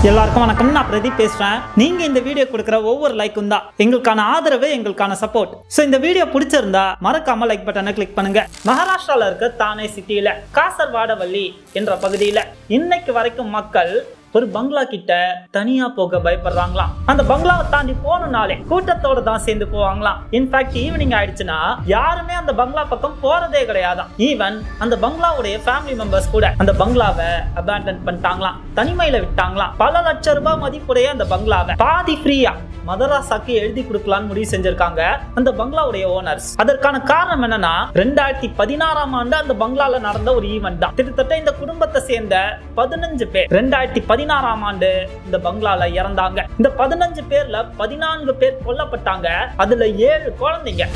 எல்லாருக்கும் வணக்கம் நான் பிரதீப் பேசுறேன் நீங்க இந்த வீடியோ கொடுக்குற ஒவ்வொரு லைக்கும் தான் எங்களுக்கான ஆதரவு எங்களுக்கான சப்போர்ட் ஸோ இந்த வீடியோ பிடிச்சிருந்தா மறக்காம லைக் பட்டனை கிளிக் பண்ணுங்க மகாராஷ்டிரால இருக்க தானே சிட்டியில காசர்வாடவள்ளி என்ற பகுதியில இன்னைக்கு வரைக்கும் மக்கள் ஒரு பங்களா கிட்ட தனியா போக பயப்படுறாங்களாம் அந்த பங்களாவை தாண்டி போகணும்னாலே கூட்டத்தோட தான் சேர்ந்து போவாங்களாம் இன்ஃபேக்ட் ஈவினிங் ஆயிடுச்சுன்னா யாருமே அந்த பங்களா பக்கம் போறதே கிடையாதாம் ஈவன் அந்த பங்களாவுடைய ஃபேமிலி மெம்பர்ஸ் கூட அந்த பங்களாவை அபேண்டன் பண்ணிட்டாங்களாம் தனிமையில விட்டாங்களாம் பல லட்சம் ரூபாய் மதிப்புடைய அந்த பங்களாவை பாதி ஃப்ரீயா மதராசாக்கு எழுதி கொடுக்கலாம்னு முடிவு செஞ்சிருக்காங்க அந்த பங்களாவுடைய ஓனர்ஸ் அதற்கான காரணம் என்னன்னா ரெண்டாயிரத்தி பதினாறாம் ஆண்டு அந்த பங்களால நடந்த ஒரு ஈவெண்ட் தான் கிட்டத்தட்ட இந்த குடும்பத்தை சேர்ந்த பதினஞ்சு பேர் ரெண்டாயிரத்தி பதினாறாம் ஆண்டு இந்த பங்களால இறந்தாங்க இந்த பதினஞ்சு பேர்ல பதினான்கு பேர் கொல்லப்பட்டாங்க அதுல ஏழு குழந்தைங்க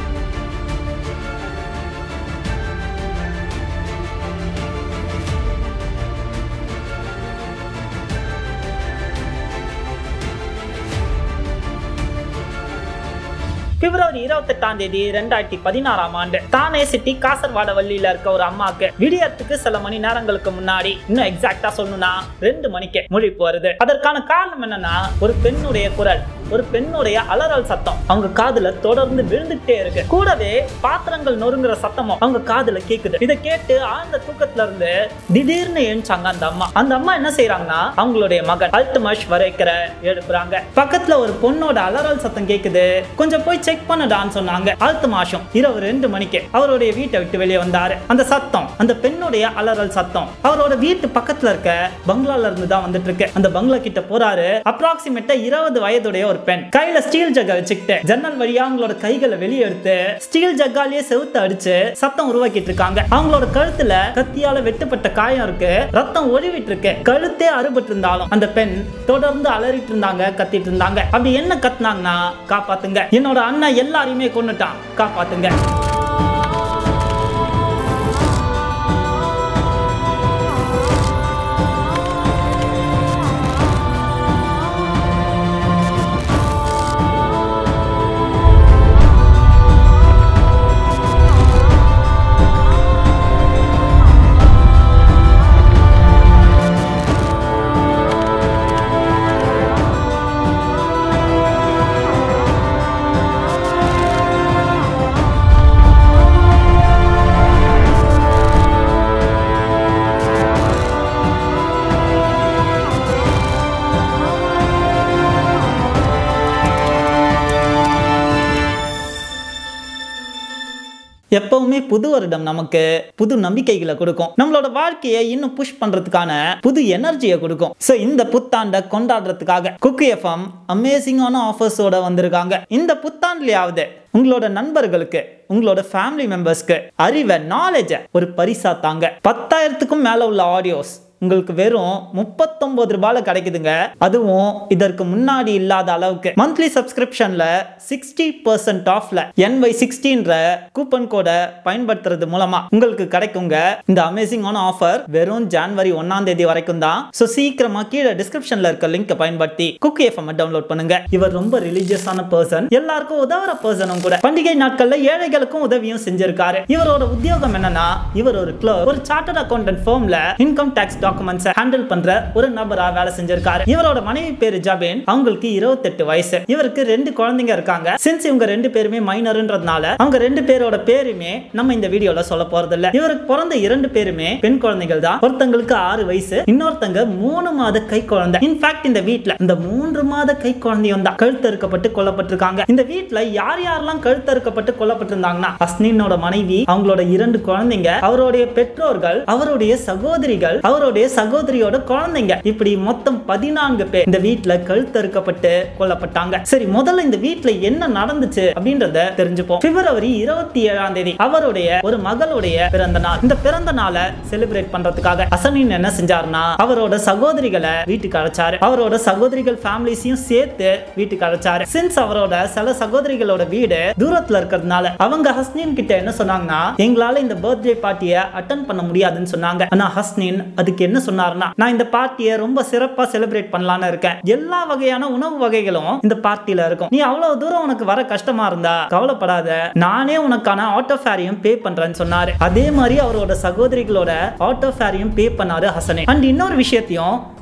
பிப்ரவரி இருபத்தெட்டாம் தேதி ரெண்டாயிரத்தி பதினாறாம் ஆண்டு தானே சிட்டி காசர்வாடவள்ளியில இருக்க ஒரு அம்மாக்கு விடியறதுக்கு சில மணி நேரங்களுக்கு முன்னாடி இன்னும் எக்ஸாக்டா சொல்லணும்னா ரெண்டு மணிக்கு முழிப்பு வருது அதற்கான காரணம் என்னன்னா ஒரு பெண்ணுடைய குரல் ஒரு பெண்ணுடைய அலறல் சத்தம் அவங்க காதுல தொடர்ந்து விழுந்துட்டே இருக்கு கூடவே பாத்திரங்கள் நொறுங்குற சத்தமும் அவங்க காதுல கேக்குது இதை கேட்டு ஆழ்ந்த தூக்கத்துல இருந்து திடீர்னு எழுந்தாங்க அந்த அம்மா அந்த அம்மா என்ன செய்யறாங்கன்னா அவங்களுடைய மகன் அல்துமஷ் வரைக்கிற எழுப்புறாங்க பக்கத்துல ஒரு பொண்ணோட அலறல் சத்தம் கேக்குது கொஞ்சம் போய் செக் பண்ணுடான்னு சொன்னாங்க அல்துமாஷும் இரவு ரெண்டு மணிக்கு அவருடைய வீட்டை விட்டு வெளியே வந்தாரு அந்த சத்தம் அந்த பெண்ணுடைய அலறல் சத்தம் அவரோட வீட்டு பக்கத்துல இருக்க பங்களால இருந்து தான் வந்துட்டு இருக்கு அந்த பங்களா கிட்ட போறாரு அப்ராக்சிமேட்டா இருபது வயதுடைய ஒரு பெண் கையில ஸ்டீல் ஜக்க வச்சுக்கிட்டு ஜன்னல் வழியா அவங்களோட கைகளை வெளியே எடுத்து ஸ்டீல் ஜக்காலேயே செவுத்து அடிச்சு சத்தம் உருவாக்கிட்டு இருக்காங்க அவங்களோட கழுத்துல கத்தியால வெட்டுப்பட்ட காயம் இருக்கு ரத்தம் ஒழுவிட்டு இருக்கு கழுத்தே அறுபட்டு இருந்தாலும் அந்த பெண் தொடர்ந்து அலறிட்டு இருந்தாங்க கத்திட்டு இருந்தாங்க அப்படி என்ன கத்துனாங்கன்னா காப்பாத்துங்க என்னோட அண்ணன் எல்லாரையுமே கொன்னுட்டான் காப்பாத்துங்க எப்பவுமே புது வருடம் நமக்கு புது நம்பிக்கைகளை கொடுக்கும் நம்மளோட வாழ்க்கையை இன்னும் புஷ் பண்றதுக்கான புது எனர்ஜியை கொடுக்கும் ஸோ இந்த புத்தாண்டை கொண்டாடுறதுக்காக குக்கு எஃப்எம் அமேசிங்கான ஆஃபர்ஸோட வந்திருக்காங்க இந்த புத்தாண்டுலயாவது உங்களோட நண்பர்களுக்கு உங்களோட ஃபேமிலி மெம்பர்ஸ்க்கு அறிவை நாலேஜை ஒரு பரிசா தாங்க பத்தாயிரத்துக்கும் மேல உள்ள ஆடியோஸ் உங்களுக்கு வெறும் முப்பத்தொன்பது ரூபாயில கிடைக்குதுங்க அதுவும் இதற்கு முன்னாடி இல்லாத அளவுக்கு மந்த்லி சப்ஸ்கிரிப்ஷன்ல சிக்ஸ்டி பர்சன்ட் ஆஃப்ல என்ஒய் சிக்ஸ்டீன்ற கூப்பன் கோடை பயன்படுத்துறது மூலமா உங்களுக்கு கிடைக்குங்க இந்த அமேசிங்கான ஆஃபர் வெறும் ஜான்வரி ஒன்னாம் தேதி வரைக்கும் தான் ஸோ சீக்கிரமா கீழே டிஸ்கிரிப்ஷன்ல இருக்க லிங்கை பயன்படுத்தி குக்கி எஃப்எம் டவுன்லோட் பண்ணுங்க இவர் ரொம்ப ரிலீஜியஸான பர்சன் எல்லாருக்கும் உதவுற பர்சனும் கூட பண்டிகை நாட்கள்ல ஏழைகளுக்கும் உதவியும் செஞ்சிருக்காரு இவரோட உத்தியோகம் என்னன்னா இவர் ஒரு கிளர்க் ஒரு சார்ட்டர்ட் அக்கௌண்டன்ட் ஃபர்ம்ல இன்கம் டேக்ஸ் டாக்குமெண்ட்ஸ் ஹேண்டில் பண்ற ஒரு நபரா வேலை செஞ்சிருக்காரு இவரோட மனைவி பேரு ஜபேன் அவங்களுக்கு இருபத்தெட்டு வயசு இவருக்கு ரெண்டு குழந்தைங்க இருக்காங்க சின்ஸ் இவங்க ரெண்டு பேருமே மைனர்ன்றதுனால அவங்க ரெண்டு பேரோட பேருமே நம்ம இந்த வீடியோல சொல்ல போறது இல்ல இவருக்கு பிறந்த இரண்டு பேருமே பெண் குழந்தைகள் தான் ஒருத்தங்களுக்கு ஆறு வயசு இன்னொருத்தங்க மூணு மாத கை குழந்தை இன்ஃபேக்ட் இந்த வீட்ல இந்த மூன்று மாத கை குழந்தையும் தான் கழுத்தறுக்கப்பட்டு கொல்லப்பட்டிருக்காங்க இந்த வீட்ல யார் யாரெல்லாம் கழுத்தறுக்கப்பட்டு கொல்லப்பட்டிருந்தாங்கன்னா அஸ்னினோட மனைவி அவங்களோட இரண்டு குழந்தைங்க அவருடைய பெற்றோர்கள் அவருடைய சகோதரிகள் அவருடைய சகோதரியோட குழந்தைங்க இப்படி மொத்தம் பதினான்கு பேர் இந்த வீட்ல கழுத்தறுக்கப்பட்டு கொல்லப்பட்டாங்க சரி முதல்ல இந்த வீட்ல என்ன நடந்துச்சு அப்படின்றத தெரிஞ்சுப்போம் பிப்ரவரி இருபத்தி ஏழாம் தேதி அவருடைய ஒரு மகளுடைய பிறந்த நாள் இந்த பிறந்த நாளை செலிப்ரேட் பண்றதுக்காக அசனின் என்ன செஞ்சாருன்னா அவரோட சகோதரிகளை வீட்டுக்கு அழைச்சாரு அவரோட சகோதரிகள் ஃபேமிலிஸையும் சேர்த்து வீட்டுக்கு அழைச்சாரு சின்ஸ் அவரோட சில சகோதரிகளோட வீடு தூரத்துல இருக்கிறதுனால அவங்க ஹஸ்னின் கிட்ட என்ன சொன்னாங்கன்னா எங்களால இந்த பர்த்டே பார்ட்டியை அட்டன் பண்ண முடியாதுன்னு சொன்னாங்க ஆனா ஹஸ்னின் அதுக்கு என்ன சொன்னாருன்னா நான் இந்த பார்ட்டியை ரொம்ப சிறப்பா செலிப்ரேட் பண்ணலாம்னு இருக்கேன் எல்லா வகையான உணவு வகைகளும் இந்த பார்ட்டியில இருக்கும் நீ அவ்வளவு தூரம் உனக்கு வர கஷ்டமா இருந்தா கவலைப்படாத நானே உனக்கான ஆட்டோ ஃபேரையும் பே பண்றேன்னு சொன்னாரு அதே மாதிரி அவரோட சகோதரிகளோட ஆட்டோ ஃபேரையும் பே பண்ணாரு ஹசனே அண்ட் இன்னொரு விஷயத்தையும்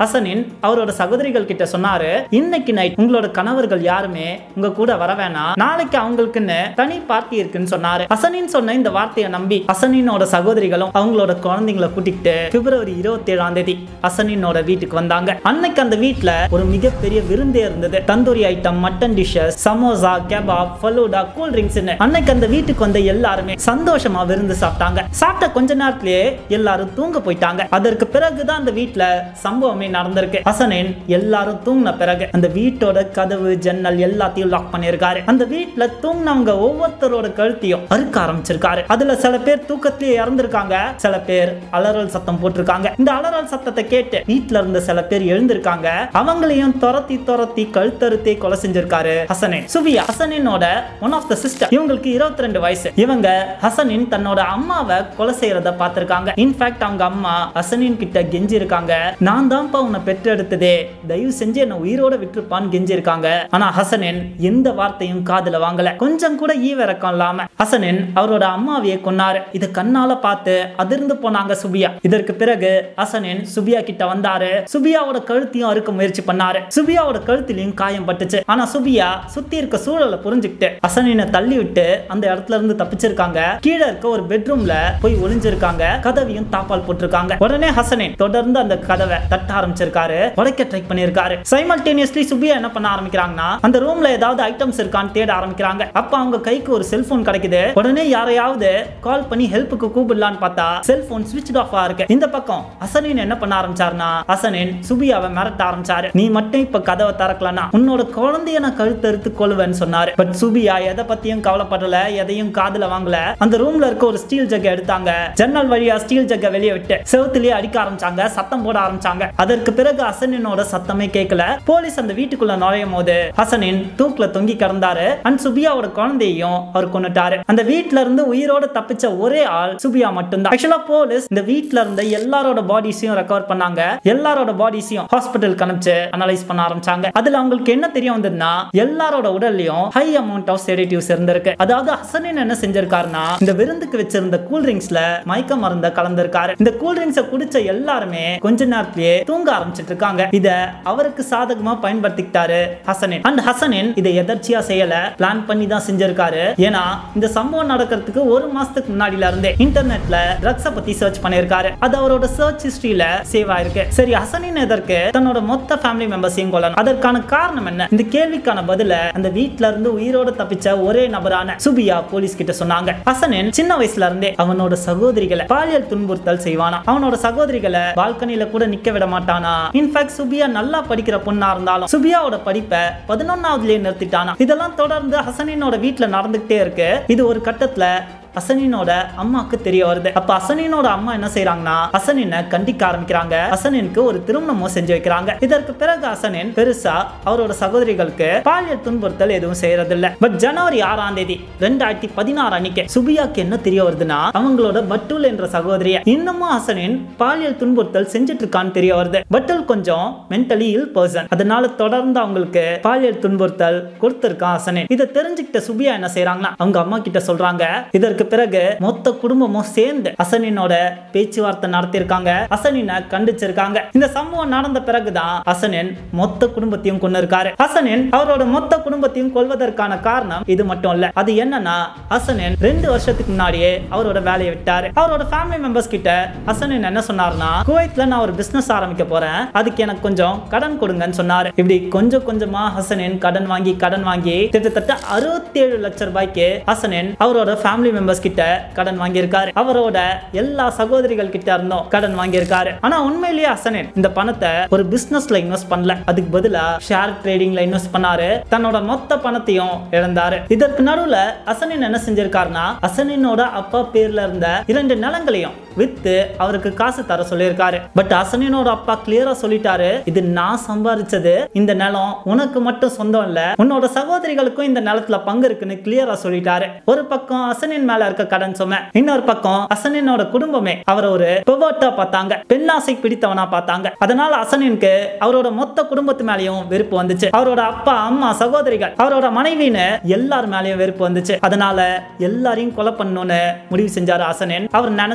ஹசனின் அவரோட சகோதரிகள் கிட்ட சொன்னாரு இன்னைக்கு நைட் உங்களோட கணவர்கள் யாருமே உங்க கூட வர வேணாம் நாளைக்கு அவங்களுக்குன்னு தனி பார்ட்டி இருக்குன்னு சொன்னாரு ஹசனின் சொன்ன இந்த வார்த்தையை நம்பி ஹசனினோட சகோதரிகளும் அவங்களோட குழந்தைங்களை கூட்டிக்கிட்டு பிப்ரவரி இருபத்தி ஏழாம் தேதி ஹசனினோட வீட்டுக்கு வந்தாங்க அன்னைக்கு அந்த வீட்ல ஒரு மிகப்பெரிய விருந்தே இருந்தது tandoori item mutton dishes samosa kebab falooda cool drinks அன்னைக்கு அந்த வீட்டுக்கு வந்த எல்லாருமே சந்தோஷமா விருந்து சாப்பிட்டாங்க சாப்பிட்ட கொஞ்ச நேரத்திலேயே எல்லாரும் தூங்க போயிட்டாங்க அதற்கு பிறகுதான் அந்த வீட்ல சம்பவமே நடந்திருக்கு ஹசனின் எல்லாரும் தூங்கின பிறகு அந்த வீட்டோட கதவு ஜன்னல் எல்லாத்தையும் லாக் பண்ணியிருக்காரு அந்த வீட்ல தூங்கினவங்க ஒவ்வொருத்தரோட கழுத்தையும் அறுக்க ஆரம்பிச்சிருக்காரு அதுல சில பேர் தூக்கத்திலேயே இறந்திருக்காங்க சில பேர் அலறல் சத்தம் போட்டிருக்காங்க இந்த அலறல் சத்தத்தை கேட்டு வீட்ல இருந்த சில பேர் எழுந்திருக்காங்க அவங்களையும் துரத்தி துரத்தி கழுத்தறுத்தே கொலை செஞ்சிருக்காரு ஹசனின் சுபியா ஹசனினோட ஒன் ஆஃப் த சிஸ்டர் இவங்களுக்கு இருபத்தி ரெண்டு வயசு இவங்க ஹசனின் தன்னோட அம்மாவை கொலை செய்யறத பார்த்திருக்காங்க இன்ஃபேக்ட் அவங்க அம்மா ஹசனின் கிட்ட கெஞ்சி இருக்காங்க நான் தான்ப்பா உன்னை பெற்றெடுத்ததே தயவு செஞ்சு என்ன உயிரோட விட்டுருப்பான்னு கெஞ்சி இருக்காங்க ஆனா ஹசனின் எந்த வார்த்தையும் காதுல வாங்கல கொஞ்சம் கூட ஈவிரக்கம் இல்லாம ஹசனின் அவரோட அம்மாவையே கொன்னாரு இத கண்ணால பார்த்து அதிர்ந்து போனாங்க சுபியா இதற்கு பிறகு ஹசனின் சுபியா கிட்ட வந்தாரு சுபியாவோட கழுத்தையும் அறுக்க முயற்சி பண்ணாரு சுபியாவோட கழுத்திலையும் காயம் பட்டுச்சு ஆனா சுபியா சுத்தி இருக்க சூழலை புரிஞ்சுக்கிட்டு ஹசனினை தள்ளி விட்டு அந்த இடத்துல இருந்து தப்பிச்சிருக்காங்க கீழே இருக்க ஒரு பெட்ரூம்ல போய் ஒளிஞ்சிருக்காங்க கதவையும் தாப்பால் போட்டிருக்காங்க உடனே ஹசனின் தொடர்ந்து அந்த கதவை தட்ட ஆரம்பிச்சிருக்காரு உடைக்க ட்ரை பண்ணிருக்காரு சைமல்டேனியஸ்லி சுபியா என்ன பண்ண ஆரம்பிக்கிறாங்கன்னா அந்த ரூம்ல ஏதாவது ஐட்டம்ஸ் இருக்கான்னு தேட ஆரம்பிக்கிறாங்க அப்ப அவங்க கைக்கு ஒரு செல்போன் கிடைக்குது உடனே யாரையாவது கால் பண்ணி ஹெல்ப்புக்கு கூப்பிடலான்னு பார்த்தா செல்போன் ஸ்விட்ச் ஆஃப் இருக்கு இந்த பக்கம் ஹசனின் என்ன பண்ண ஆரம்பிச்சாருன்னா ஹசனின் சுபியாவை மிரட்ட ஆரம்பிச்சாரு நீ மட்டும் இப்ப கதவை திறக்கலனா உன்னோட குழந்தைய நான் கழுத்தறுத்து கொள்வேன்னு சொன்னாரு பட் சுபியா எதை பத்தியும் கவலைப்படல எதையும் காதுல வாங்கல அந்த ரூம்ல இருக்க ஒரு ஸ்டீல் ஜக் எடுத்தாங்க ஜன்னல் வழியா ஸ்டீல் ஜக்க வெளியே விட்டு செவுத்துலயே அடிக்க ஆரம்பிச்சாங்க சத்தம் போட ஆரம்பிச்சாங்க அதற்கு பிறகு ஹசனினோட சத்தமே கேட்கல போலீஸ் அந்த வீட்டுக்குள்ள நுழையும் போது ஹசனின் தூக்குல தொங்கி கிடந்தாரு அண்ட் சுபியாவோட குழந்தையும் அவர் கொண்டுட்டாரு அந்த வீட்ல இருந்து உயிரோட தப்பிச்ச ஒரே ஆள் சுபியா மட்டும்தான் ஆக்சுவலா போலீஸ் இந்த வீட்ல இருந்த எல்லாரோட பாடிஸையும் ரெக்கவர் பண்ணாங்க எல்லாரோட பாடிஸையும் ஹாஸ்பிட்டலுக்கு அனுப்பிச்சு அனலைஸ் பண்ண ஆரம்பிச்சாங்க அதுல அவங்களுக்கு என்ன தெரிய வந்ததுன்னா எல்லாரோட உடல்லையும் ஹை அமௌண்ட் ஆஃப் செடேட்டிவ்ஸ் இருந்திருக்கு அதாவது ஹசனின் என்ன செஞ்சிருக்காருன்னா இந்த விருந்துக்கு வச்சிருந்த கூல் ட்ரிங்க்ஸ்ல மயக்க மருந்த கலந்திருக்காரு இந்த கூல் ட்ரிங்க்ஸை குடிச்ச எல்லாருமே கொஞ்ச நேரத்திலேயே தூங்க ஆரம்பிச்சிட்டு இருக்காங்க இத அவருக்கு சாதகமா பயன்படுத்திக்கிட்டாரு ஹசனின் அண்ட் ஹசனின் இதை எதர்ச்சியா செய்யல பிளான் பண்ணி தான் செஞ்சிருக்காரு ஏன்னா இந்த சம்பவம் நடக்கிறதுக்கு ஒரு மாசத்துக்கு முன்னாடில இருந்தே இன்டர்நெட்ல ட்ரக்ஸ பத்தி சர்ச் பண்ணிருக்காரு அது அவரோட சர்ச் ஹிஸ்டரியில சேவ் ஆயிருக்கு சரி ஹசனின் எதற்கு தன்னோட மொத்த ஃபேமிலி மெம்பர்ஸையும் கொல்லணும் அதற்கான காரணம் என்ன இந்த கேள்விக்கான பதில அந்த வீட்ல இருந்து உயிரோட தப்பிச்ச ஒரே நபரான சுபியா போலீஸ் கிட்ட சொன்னாங்க ஹசனின் சின்ன வயசுல இருந்தே அவனோட சகோதரிகளை பாலியல் துன்புறுத்தல் செய்வானா அவனோட சகோதரிகளை பால்கனில கூட நிக்க விட மாட்டானா இன்ஃபேக்ட் சுபியா நல்லா படிக்கிற பொண்ணா இருந்தாலும் சுபியாவோட படிப்பை பதினொன்னாவதுலயே நிறுத்திட்டானா இதெல்லாம் தொடர்ந்து ஹசனினோட வீட்ல நடந்துகிட்டே இருக்கு இது ஒரு கட்டத்துல அசனினோட அம்மாக்கு தெரிய வருது அப்ப அசனினோட அம்மா என்ன செய்யறாங்கன்னா அசனினை கண்டிக்க ஆரம்பிக்கிறாங்க அசனினுக்கு ஒரு திருமணமும் செஞ்சு வைக்கிறாங்க இதற்கு பிறகு அசனின் பெருசா அவரோட சகோதரிகளுக்கு பாலியல் துன்புறுத்தல் எதுவும் செய்யறது இல்ல பட் ஜனவரி ஆறாம் தேதி ரெண்டாயிரத்தி பதினாறு அன்னைக்கு சுபியாக்கு என்ன தெரிய வருதுன்னா அவங்களோட பட்டுல் என்ற சகோதரிய இன்னமும் அசனின் பாலியல் துன்புறுத்தல் செஞ்சுட்டு இருக்கான்னு தெரிய வருது பட்டுல் கொஞ்சம் மென்டலி இல் பர்சன் அதனால தொடர்ந்து அவங்களுக்கு பாலியல் துன்புறுத்தல் கொடுத்திருக்கான் அசனின் இதை தெரிஞ்சுக்கிட்ட சுபியா என்ன செய்யறாங்கன்னா அவங்க அம்மா கிட்ட சொல்றாங்க இதற்கு பிறகு மொத்த குடும்பமும் சேர்ந்து அசனினோட பேச்சுவார்த்தை நடத்தியிருக்காங்க அசனினை கண்டிச்சிருக்காங்க இந்த சம்பவம் நடந்த பிறகுதான் அசனின் மொத்த குடும்பத்தையும் கொண்டு இருக்காரு அசனின் அவரோட மொத்த குடும்பத்தையும் கொல்வதற்கான காரணம் இது மட்டும் இல்ல அது என்னன்னா அசனின் ரெண்டு வருஷத்துக்கு முன்னாடியே அவரோட வேலையை விட்டாரு அவரோட ஃபேமிலி மெம்பர்ஸ் கிட்ட அசனின் என்ன சொன்னாருன்னா குவைத்ல நான் ஒரு பிசினஸ் ஆரம்பிக்க போறேன் அதுக்கு எனக்கு கொஞ்சம் கடன் கொடுங்கன்னு சொன்னாரு இப்படி கொஞ்சம் கொஞ்சமா ஹசனின் கடன் வாங்கி கடன் வாங்கி கிட்டத்தட்ட அறுபத்தி ஏழு லட்சம் ரூபாய்க்கு ஹசனின் அவரோட ஃபேமிலி மெம்பர்ஸ் கிட்ட கடன் வாங்கியிருக்காரு அவரோட எல்லா சகோதரிகள் கிட்ட இருந்தும் கடன் வாங்கியிருக்காரு ஆனா உண்மையிலேயே ஹசனின் இந்த பணத்தை ஒரு பிசினஸ்ல இன்வெஸ்ட் பண்ணல அதுக்கு பதிலா ஷேர் ட்ரேடிங்ல இன்வெஸ்ட் பண்ணாரு தன்னோட மொத்த பணத்தையும் இழந்தாரு இதற்கு நடுவுல அசனின் என்ன செஞ்சிருக்காருன்னா அசனினோட அப்பா பேர்ல இருந்த இரண்டு நிலங்களையும் வித்து அவருக்கு காசு தர சொல்லியிருக்காரு பட் அசனினோட அப்பா கிளியரா சொல்லிட்டாரு இது நான் சம்பாதிச்சது இந்த நிலம் உனக்கு மட்டும் சொந்தம் இல்ல உன்னோட சகோதரிகளுக்கும் இந்த நிலத்துல பங்கு இருக்குன்னு கிளியரா சொல்லிட்டாரு ஒரு பக்கம் அசனின் மேல இருக்க கடன் சுமை இன்னொரு பக்கம் அசனினோட குடும்பமே அவர் ஒரு பெவர்ட்டா பார்த்தாங்க பெண்ணாசை பிடித்தவனா பார்த்தாங்க அதனால அசனினுக்கு அவரோட மொத்த குடும்பத்து மேலயும் வெறுப்பு வந்துச்சு அவரோட அப்பா அம்மா சகோதரிகள் அவரோட மனைவின்னு எல்லார் மேலயும் வெறுப்பு வந்துச்சு அதனால எல்லாரையும் கொலை பண்ணணும்னு முடிவு செஞ்சாரு அசனின் அவர் நினைச்ச மாதிரியே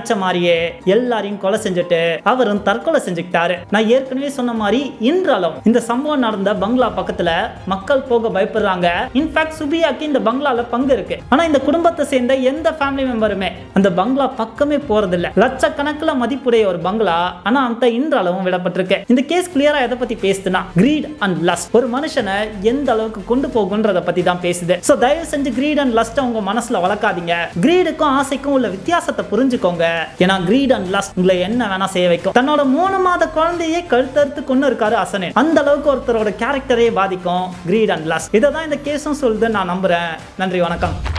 முன்னாடியே எல்லாரையும் கொலை செஞ்சுட்டு அவரும் தற்கொலை செஞ்சுக்கிட்டாரு நான் ஏற்கனவே சொன்ன மாதிரி இன்றளவும் இந்த சம்பவம் நடந்த பங்களா பக்கத்துல மக்கள் போக பயப்படுறாங்க இன்ஃபேக்ட் சுபியாக்கு இந்த பங்களால பங்கு இருக்கு ஆனா இந்த குடும்பத்தை சேர்ந்த எந்த ஃபேமிலி மெம்பருமே அந்த பங்களா பக்கமே போறதில்ல லட்சக்கணக்கில் மதிப்புடைய ஒரு பங்களா ஆனா அந்த இன்றளவும் விடப்பட்டிருக்கு இந்த கேஸ் கிளியரா எதை பத்தி பேசுதுன்னா கிரீட் அண்ட் லஸ்ட் ஒரு மனுஷனை எந்த அளவுக்கு கொண்டு போகுன்றத பத்தி தான் பேசுது சோ தயவு செஞ்சு கிரீட் அண்ட் லஸ்ட் உங்க மனசுல வளர்க்காதீங்க கிரீடுக்கும் ஆசைக்கும் உள்ள வித்தியாசத்தை புரிஞ்சுக்கோங்க ஏன்னா கிரீட் அண்ட் லஸ்ட் உங்களை என்ன வேணா செய்ய வைக்கும் தன்னோட மூணு மாத குழந்தையே கழுத்தறுத்து கொண்டு இருக்காரு அசனே அந்த அளவுக்கு ஒருத்தரோட கேரக்டரே பாதிக்கும் கிரீட் அண்ட் லஸ்ட் இதை தான் இந்த கேஸும் சொல்லுது நான் நம்புறேன் நன்றி வணக்கம்